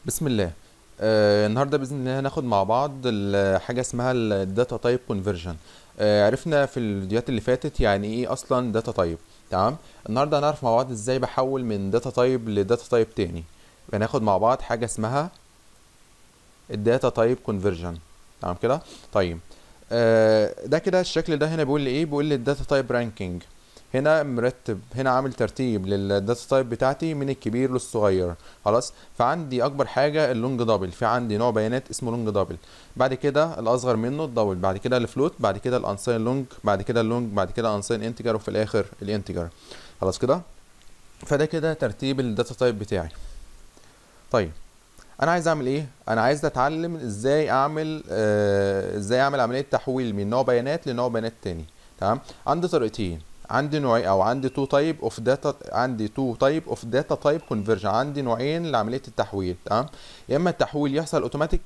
بسم الله آه النهارده باذن الله هناخد مع بعض ال- حاجه اسمها الداتا تايب كونفرجن عرفنا في الفيديوهات اللي فاتت يعني ايه اصلا داتا تايب تمام النهارده هنعرف مع بعض ازاي بحول من داتا تايب لداتا تايب تاني هناخد مع بعض حاجه اسمها الداتا تايب كونفرجن تمام كده طيب آه ده كده الشكل ده هنا بيقول لي ايه بيقول لي الداتا تايب رانكينج هنا مرتب هنا عامل ترتيب للداتا تايب بتاعتي من الكبير للصغير خلاص فعندي اكبر حاجه اللونج دبل في عندي نوع بيانات اسمه لونج دبل بعد كده الاصغر منه الدبل بعد كده الفلوت بعد كده الانساين لونج بعد كده اللونج بعد كده انساين انتجر وفي الاخر الانتجر خلاص كده فده كده ترتيب الداتا تايب بتاعي طيب انا عايز اعمل ايه انا عايز اتعلم ازاي اعمل آه ازاي اعمل عمليه تحويل من نوع بيانات لنوع بيانات تاني تمام عندي طريقتين عندي نوعين او عندي تو تايب اوف داتا عندي تو تايب اوف داتا تايب كونفرجن عندي نوعين لعمليه التحويل تمام يا اما التحويل يحصل اوتوماتيك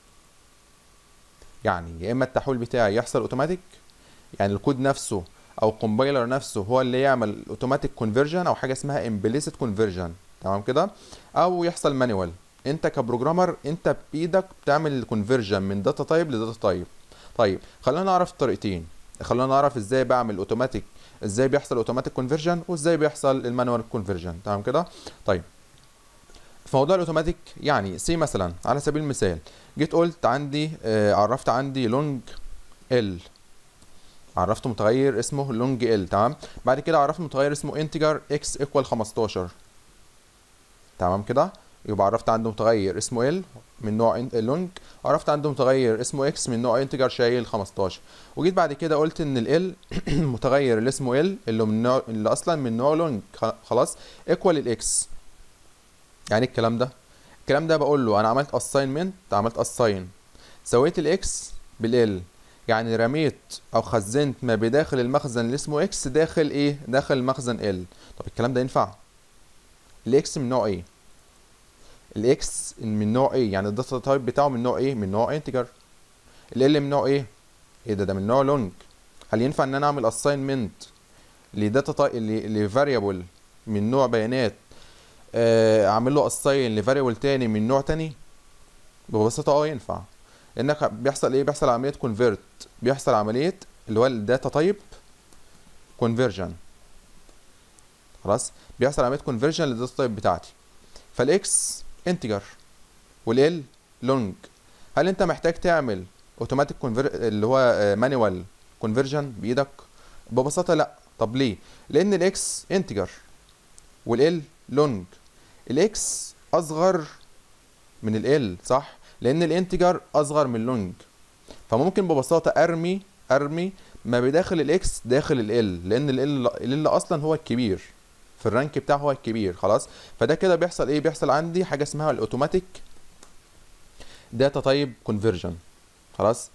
يعني يا اما التحويل بتاعي يحصل اوتوماتيك يعني الكود نفسه او الكومبايلر نفسه هو اللي يعمل اوتوماتيك كونفرجن او حاجه اسمها امبليسيت كونفرجن تمام كده او يحصل مانيوال انت كبروجرامر انت بايدك بتعمل كونفرجن من داتا تايب لداتا تايب طيب خلينا نعرف الطريقتين خلينا نعرف ازاي بعمل اوتوماتيك ازاي بيحصل اوتوماتيك كونفرجن وازاي بيحصل المانوال كونفرجن تمام كده طيب في موضوع الاوتوماتيك يعني سي مثلا على سبيل المثال جيت قلت عندي آه عرفت عندي لونج ال عرفت متغير اسمه لونج ال تمام بعد كده عرفت متغير اسمه انتجر اكس ايكوال 15 تمام كده يبقى عرفت عنده متغير اسمه ال من نوع لونج عرفت عنده متغير اسمه اكس من نوع انتجر شايل 15 وجيت بعد كده قلت ان ال المتغير اللي اسمه ال اللي من نوع اللي اصلا من نوع لونج خلاص ايكوال الاكس يعني الكلام ده الكلام ده بقول له انا عملت اساينمنت عملت اساين سويت الاكس بالال يعني رميت او خزنت ما بداخل المخزن اللي اسمه اكس داخل ايه داخل مخزن ال طب الكلام ده ينفع الاكس من نوع ايه الاكس من نوع ايه يعني الداتا تايب بتاعه من نوع ايه من نوع انتجر ال من نوع ايه ايه ده ده من نوع لونج هل ينفع ان انا اعمل اساينمنت لداتا تايب لفاريبل من نوع بيانات اعمل له اساين لفاريبل تاني من نوع تاني ببساطه اه ينفع انك بيحصل ايه بيحصل عمليه كونفيرت بيحصل عمليه اللي هو الداتا تايب كونفرجن خلاص بيحصل عمليه كونفرجن للداتا تايب بتاعتي فالاكس انتجر والال لونج هل انت محتاج تعمل اوتوماتيك كونفر اللي هو مانيوال كونفرجن بايدك ببساطه لا طب ليه لان الاكس انتجر والال لونج الاكس اصغر من ال صح لان الانتجر اصغر من اللونج فممكن ببساطه ارمي ارمي ما بداخل الاكس داخل ال لان ال ال اصلا هو الكبير في الرانك بتاعه هو الكبير خلاص فده كده بيحصل ايه بيحصل عندي حاجه اسمها الاوتوماتيك داتا تايب كونفرجن خلاص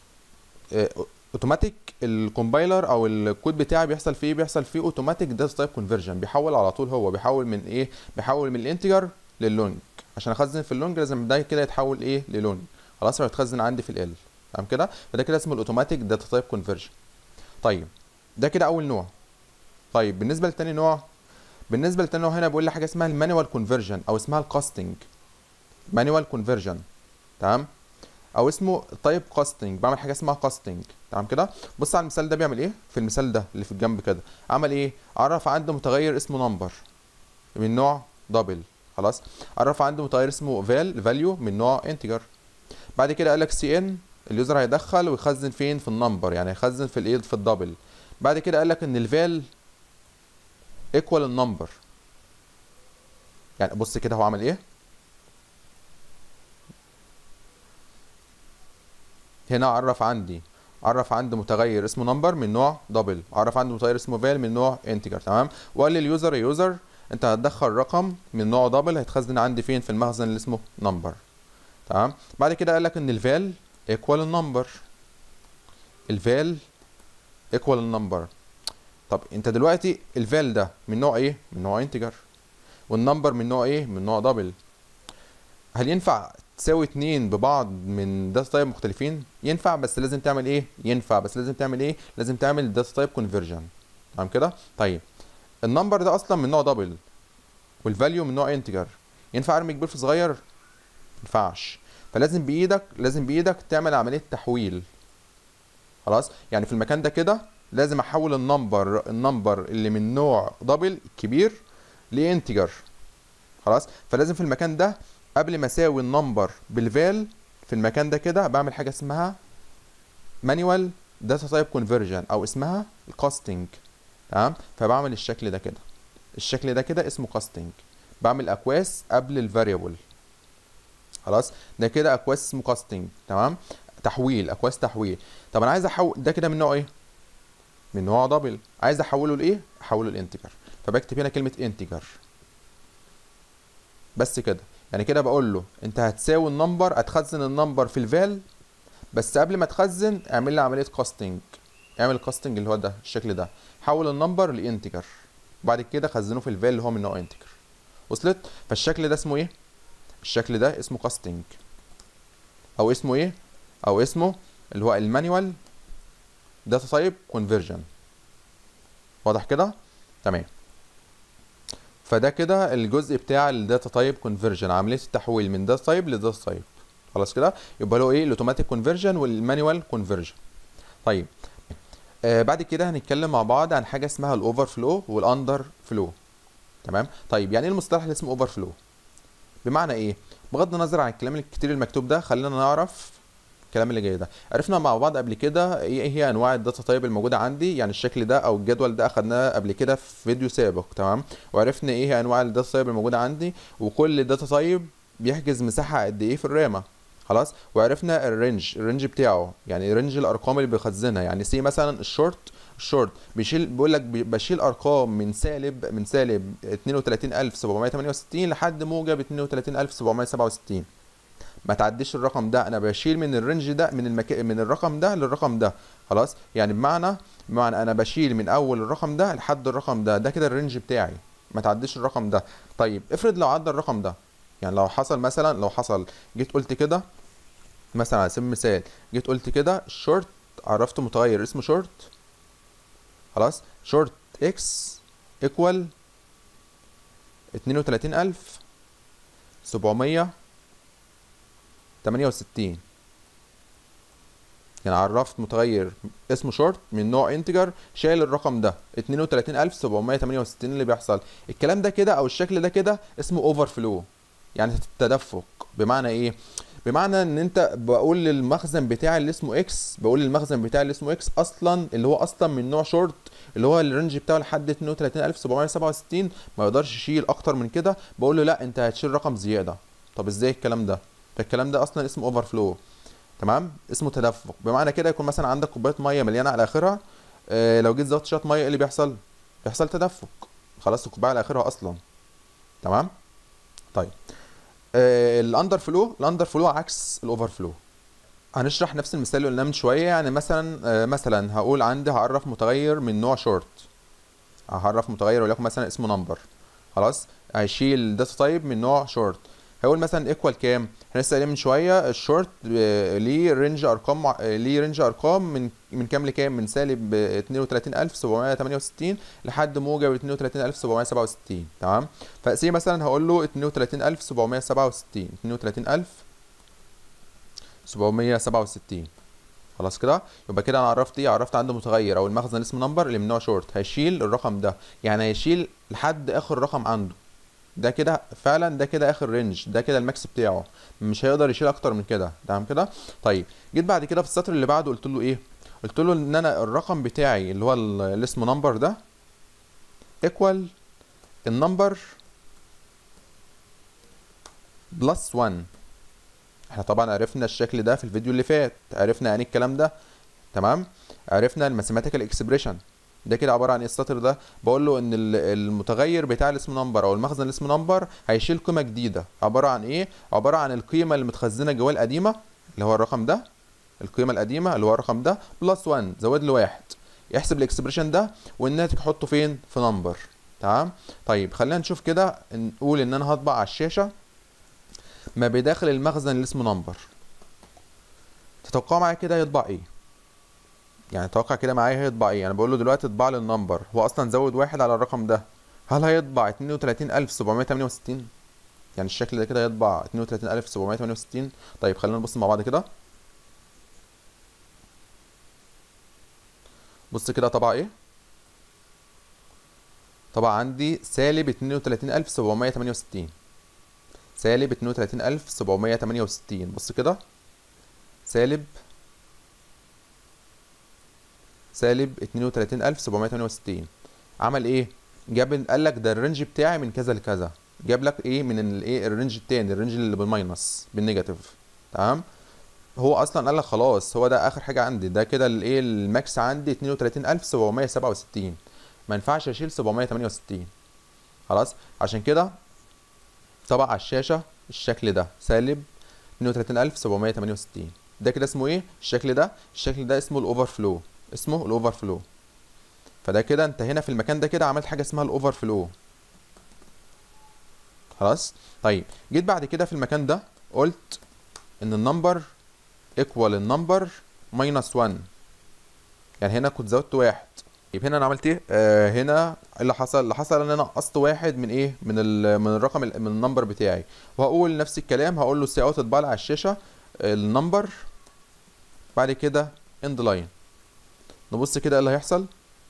اوتوماتيك الكومبايلر او الكود بتاعي بيحصل فيه بيحصل فيه اوتوماتيك داتا تايب كونفرجن بيحول على طول هو بيحول من ايه بيحول من الانتجر لللونج عشان اخزن في اللونج لازم ده كده يتحول ايه للونج خلاص هو يتخزن عندي في ال تمام كده فده كده اسمه الاوتوماتيك داتا تايب كونفرجن طيب ده كده اول نوع طيب بالنسبه لتاني نوع بالنسبه لتاني نوع هنا بيقول لي حاجه اسمها المانيوال كونفرجن او اسمها الكاستنج مانيوال كونفرجن تمام او اسمه تايب كاستنج بعمل حاجه اسمها كاستنج تمام كده بص على المثال ده بيعمل ايه في المثال ده اللي في الجنب كده عمل ايه عرف عنده متغير اسمه نمبر من نوع دبل خلاص عرف عنده متغير اسمه فال فاليو من نوع انتجر بعد كده قال لك سي ان اليوزر هيدخل ويخزن فين في النمبر يعني هيخزن في الايه في الدبل بعد كده قال لك ان الفال ايكوال النمبر يعني بص كده هو عمل ايه هنا عرف عندي عرف عندي متغير اسمه نمبر من نوع دبل عرف عندي متغير اسمه فال من نوع انتجر تمام وقال لليوزر يوزر انت هتدخل رقم من نوع دبل هيتخزن عندي فين في المخزن اللي اسمه نمبر تمام بعد كده قال لك ان الفال ايكوال النمبر الفال ايكوال النمبر طب انت دلوقتي الفال ده من نوع ايه من نوع انتجر والنمبر من نوع ايه من نوع دبل هل ينفع تساوي اتنين ببعض من داتا تايب مختلفين ينفع بس لازم تعمل ايه ينفع بس لازم تعمل ايه لازم تعمل داتا تايب كونفرجن تمام كده طيب النمبر ده اصلا من نوع دبل والفاليو من نوع انتجر ينفع ارمي كبير في صغير ينفعش فلازم بايدك لازم بايدك تعمل عمليه تحويل خلاص يعني في المكان ده كده لازم احول النمبر النمبر اللي من نوع دبل كبير لانتجر خلاص فلازم في المكان ده قبل ما اساوي النمبر بالفال في المكان ده كده بعمل حاجه اسمها مانيوال داتا تايب كونفرجن او اسمها الكاستنج تمام فبعمل الشكل ده كده الشكل ده كده اسمه كاستنج بعمل اكواس قبل الفاريبل خلاص ده كده اكواس اسمه كاستنج تمام تحويل اكواس تحويل طب انا عايز احول ده كده من نوع ايه من نوع دبل عايز احوله لايه احوله لانتجر فبكتب هنا كلمه انتجر بس كده يعني كده بقول له انت هتساوي النمبر هتخزن النمبر في الفال بس قبل ما تخزن اعمل لي عمليه كاستنج اعمل الكاستنج اللي هو ده الشكل ده حول النمبر لانتجر وبعد كده خزنه في الفال اللي هو من نوع انتجر وصلت فالشكل ده اسمه ايه الشكل ده اسمه كاستنج او اسمه ايه او اسمه اللي هو المانيوال داتا تايب كونفرجن واضح كده تمام فده كده الجزء بتاع الداتا تايب كونفرجن عمليه التحويل من داتا تايب لداتا تايب خلاص كده يبقى له ايه الاوتوماتيك كونفرجن والمانيوال كونفرجن طيب آه بعد كده هنتكلم مع بعض عن حاجه اسمها الاوفر فلو والاندر فلو تمام طيب يعني ايه المصطلح اللي اسمه اوفر فلو بمعنى ايه بغض النظر عن الكلام الكتير المكتوب ده خلينا نعرف الكلام اللي جاي ده عرفنا مع بعض قبل كده ايه هي انواع الداتا تايب الموجوده عندي يعني الشكل ده او الجدول ده اخدناه قبل كده في فيديو سابق تمام وعرفنا ايه هي انواع الداتا تايب الموجوده عندي وكل داتا تايب بيحجز مساحه قد ايه في الرامه خلاص وعرفنا الرينج الرينج بتاعه يعني رينج الارقام اللي بيخزنها يعني سي مثلا الشورت الشورت بيشيل بيقول لك بشيل ارقام من سالب من سالب 32768 لحد موجب 32767 ما تعديش الرقم ده انا بشيل من الرينج ده من المك... من الرقم ده للرقم ده خلاص يعني بمعنى بمعنى انا بشيل من اول الرقم ده لحد الرقم ده ده كده الرينج بتاعي ما تعديش الرقم ده طيب افرض لو عدى الرقم ده يعني لو حصل مثلا لو حصل جيت قلت كده مثلا على سبيل المثال جيت قلت كده شورت عرفت متغير اسمه شورت خلاص شورت اكس ايكوال اتنين وتلاتين الف سبعمية تمانية وستين يعني عرفت متغير اسمه شورت من نوع انتجر شايل الرقم ده اتنين وتلاتين الف سبعمية تمانية وستين اللي بيحصل الكلام ده كده او الشكل ده كده اسمه اوفر فلو يعني التدفق بمعنى ايه بمعنى ان انت بقول للمخزن بتاعي اللي اسمه اكس بقول للمخزن بتاعي اللي اسمه اكس اصلا اللي هو اصلا من نوع شورت اللي هو الرينج بتاعه لحد 32767 ما يقدرش يشيل اكتر من كده بقول له لا انت هتشيل رقم زياده طب ازاي الكلام ده فالكلام ده اصلا اسمه اوفر فلو تمام اسمه تدفق بمعنى كده يكون مثلا عندك كوبايه ميه مليانه على اخرها اه لو جيت زودت شويه ميه ايه اللي بيحصل بيحصل تدفق خلاص الكوبايه على اخرها اصلا تمام طيب آه الاندر فلو الاندر فلو عكس الاوفر فلو هنشرح نفس المثال اللي قلناه من شويه يعني مثلا آه مثلا هقول عندي هعرف متغير من نوع شورت هعرف متغير وليكن مثلا اسمه نمبر خلاص هيشيل داتا تايب من نوع شورت هقول مثلا ايكوال كام احنا لسه قايلين من شويه الشورت آه ليه رينج ارقام آه ليه رينج ارقام من من كام لكام من سالب 32768 لحد موجب 32767 تمام فسي مثلا هقول له 32767 32767 خلاص كده يبقى كده انا عرفت ايه عرفت عنده متغير او المخزن اسمه نمبر اللي من نوع شورت هيشيل الرقم ده يعني هيشيل لحد اخر رقم عنده ده كده فعلا ده كده اخر رينج ده كده الماكس بتاعه مش هيقدر يشيل اكتر من كده تمام كده طيب جيت بعد كده في السطر اللي بعده قلت له ايه قلت له ان انا الرقم بتاعي اللي هو اللي اسمه نمبر ده ايكوال النمبر بلس 1 احنا طبعا عرفنا الشكل ده في الفيديو اللي فات عرفنا يعني الكلام ده تمام عرفنا الماثيماتيكال اكسبريشن ده كده عباره عن ايه السطر ده بقول له ان المتغير بتاع اللي اسمه نمبر او المخزن اللي اسمه نمبر هيشيل قيمه جديده عباره عن ايه عباره عن القيمه اللي متخزنه جواه القديمه اللي هو الرقم ده القيمه القديمه اللي هو الرقم ده بلس 1 زود له واحد يحسب الاكسبريشن ده والناتج حطه فين في نمبر تمام طيب خلينا نشوف كده نقول ان انا هطبع على الشاشه ما بداخل المخزن اللي اسمه نمبر تتوقع معايا كده يطبع ايه يعني توقع كده معايا هيطبع ايه انا بقول له دلوقتي اطبع لي النمبر هو اصلا زود واحد على الرقم ده هل هيطبع 32768 يعني الشكل ده كده يطبع 32768 طيب خلينا نبص مع بعض كده بص كده طبع ايه طبع عندي سالب 32768 سالب 32768 بص كده سالب سالب 32768 عمل ايه جاب قال لك ده الرينج بتاعي من كذا لكذا جاب لك ايه من الايه الرينج التاني الرينج اللي بالماينس بالنيجاتيف تمام هو اصلا قال لك خلاص هو ده اخر حاجه عندي ده كده الايه الماكس عندي 32767 ما ينفعش اشيل 768 خلاص عشان كده طبع على الشاشه الشكل ده سالب 32768 ده كده اسمه ايه الشكل ده الشكل ده اسمه الاوفر فلو اسمه الاوفر فلو فده كده انت هنا في المكان ده كده عملت حاجه اسمها الاوفر فلو خلاص طيب جيت بعد كده في المكان ده قلت ان النمبر ايكوال النمبر ماينس 1 يعني هنا كنت زودت واحد يبقى هنا انا عملت ايه آه هنا إيه اللي حصل اللي حصل ان انا نقصت واحد من ايه من ال من الرقم من النمبر بتاعي وهقول نفس الكلام هقول له سي اوت اطبع على الشاشه النمبر بعد كده اند لاين نبص كده ايه اللي هيحصل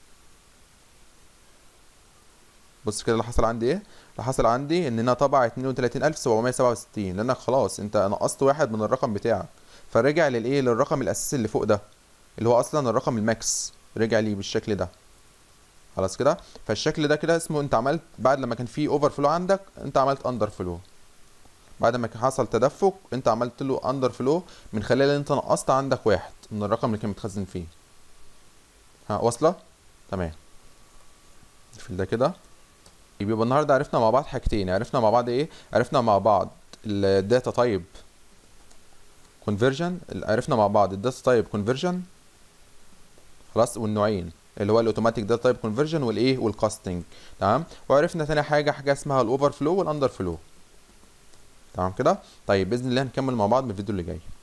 بص كده اللي حصل عندي ايه اللي حصل عندي ان انا طبع 32767 لانك خلاص انت نقصت واحد من الرقم بتاعك فرجع للايه للرقم الاساسي اللي فوق ده اللي هو اصلا الرقم الماكس رجع لي بالشكل ده خلاص كده فالشكل ده كده اسمه انت عملت بعد لما كان في اوفر فلو عندك انت عملت اندر فلو بعد ما حصل تدفق انت عملت له اندر فلو من خلال ان انت نقصت عندك واحد من الرقم اللي كان متخزن فيه ها واصله تمام نقفل ده كده يبقى النهارده عرفنا مع بعض حاجتين عرفنا مع بعض ايه عرفنا مع بعض الداتا تايب كونفرجن عرفنا مع بعض الداتا تايب كونفرجن خلاص والنوعين اللي هو الاوتوماتيك داتا تايب كونفرجن والايه والكاستنج تمام وعرفنا تاني حاجه حاجه اسمها الاوفر فلو والاندر فلو تمام كده طيب باذن الله هنكمل مع بعض في الفيديو اللي جاي